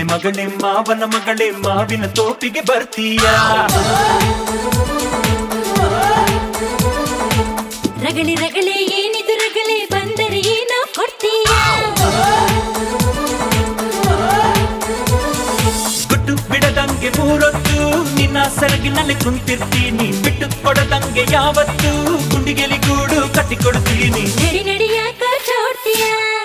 ಮಗಳೇ ಮಾವನ ಮಗಳೇ ಮಾವಿನ ತೋಪಿಗೆ ಬರ್ತೀಯ ರಗಳೆ ರಗಳೆ ಏನಿದು ರಗಳೆ ಬಂದರೆ ಏನೋ ಕೊಡ್ತೀಯ ಗುಟ್ಟು ಬಿಡದಂಗೆ ಮೂರೊತ್ತು ನಿನ್ನ ಸೆರಗಿನಲ್ಲಿ ಕುಂತಿರ್ತೀನಿ ಬಿಟ್ಟು ಕೊಡದಂಗೆ ಯಾವತ್ತು ಗುಂಡಿಗೆಲಿ ಗೂಡು ಕಟ್ಟಿಕೊಡ್ತೀನಿ ನಡಿ ನಡಿಯಾಕ ಚೋಡ್ತೀಯ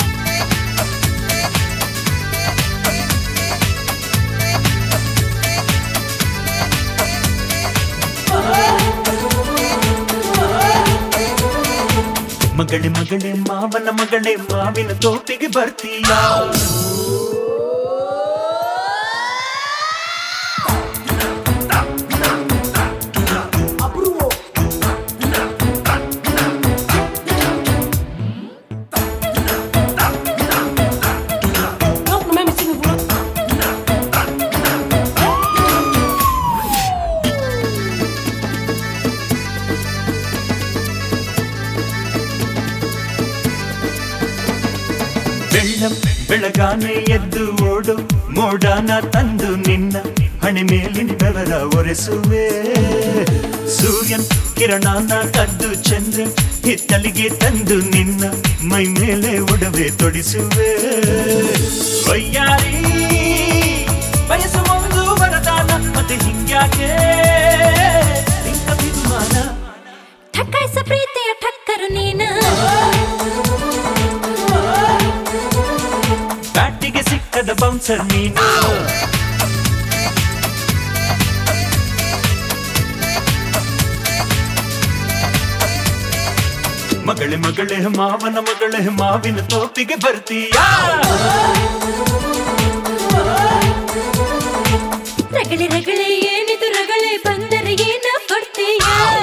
ಮಗಳೇ ಮಗಳೇ ಮಾವನ ಮಗಳೇ ಮಾವಿನ ತೋಪಿಗೆ ಬರ್ತೀಯ Non, même si vous voulez. ಬೆಳ್ಳಂ ಬೆಳಗಾನೆ ಎದ್ದು ಓಡು ಮೋಡಾನ ತಂದು ನಿನ್ನ ಹಣೆ ಮೇಲಿನ ಬೆವರ ಒರೆಸುವೆ ಸೂರ್ಯನ್ ಕಿರಣಾನ ಕದ್ದು ಚಂದ್ರ ಹಿತ್ತಲಿಗೆ ತಂದು ನಿನ್ನ ಮೈ ಮೇಲೆ ಒಡವೆ ತೊಡಿಸುವೆ ವಯ್ಯಾರಿ ಬಯಸು ಒಂದು ವರದಾನ ಮತ್ತೆ ಹಿಂಗ್ಯಾಕೆ ನಿನ್ನ ಅಭಿಮಾನ ಠಕ್ಕಾಯ್ಸ ಪ್ರೀತಿಯ ಠಕ್ಕರು ನೀನು ಬ್ಯಾಟಿಗೆ ಸಿಕ್ಕದ ಬೌನ್ಸರ್ ನೀನು ಮಗಳೇ ಮಗಳೇ ಮಾವನ ಮಗಳೇ ಮಾವಿನ ತೋಪಿಗೆ ಬರ್ತೀಯಾ ರಗಳೆ ರಗಳೆ ಏನಿದು ರಗಳೆ ಬಂದರೆ ಏನೋ ಕೊಡ್ತೀಯ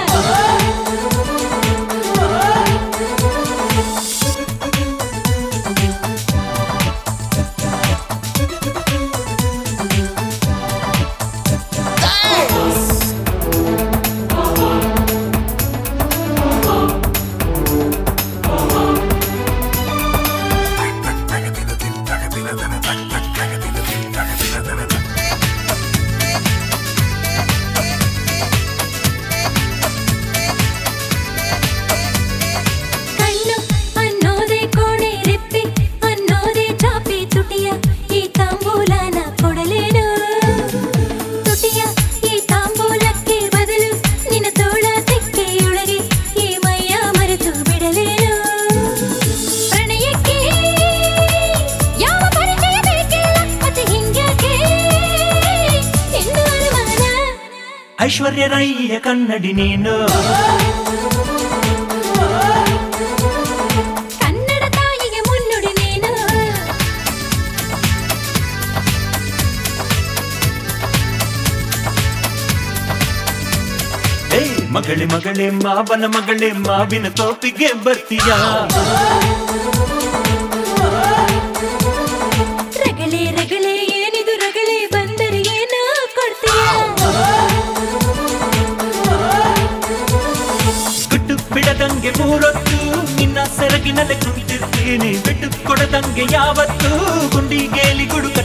ಕಣ್ಣು ಅನ್ನೋದೇ ಕೋಣೆ ರೆಪ್ಪೆ ಅನ್ನೋದೇ ಚಾಪೆ ತುಟಿಯ ಈ ತಾಂಬೂಲನ ಕೊಡಲೇನು ತುಟಿಯ ಈ ತಾಂಬೂಲಕ್ಕೆ ಬದಲು ನಿನ್ನ ತೋಳ ತೆಕ್ಕೆಯೊಳಗೆ ಈ ಮೈಯ ಮರೆತು ಬಿಡಲೇನು ಪ್ರಣಯಕ್ಕೆ ಯಾವ ಪರಿಚಯ ಬೇಕಿಲ್ಲ ಮತ್ತೆ ಹಿಂಗ್ಯಾಕೆ ಎಂದು ಅನುಮಾನ ಐಶ್ವರ್ಯ ರೈಯ ಕನ್ನಡಿ ನೀನು ಕನ್ನಡ ತಾಯಿಗೆ ಮುನ್ನುಡಿ ನೀನು ಏ ಮಗಳೇ ಮಗಳೇ ಮಾವನ ಮಗಳೇ ಮಾವಿನ ತೋಪಿಗೆ ಬರ್ತೀಯಾ ರಗಳೆ ರಗಳೆ ಏನಿದು ರಗಳೆ ಬಂದರೆ ಏನೋ ಕೊಡ್ತೀಯ ಗುಟ್ಟು ಬಿಡದಂಗೆ ಮೂರೊತ್ತು ನಿನ್ನ ಸೆರಗಿನಲ್ಲಿ ಕುಂತಿರ್ತೀನಿ ಬಿಟ್ಟು ಕೊಡದಂಗೆ ಯಾವತ್ತು ಗುಂಡಿಗೇಲಿ ಗುಡುಕ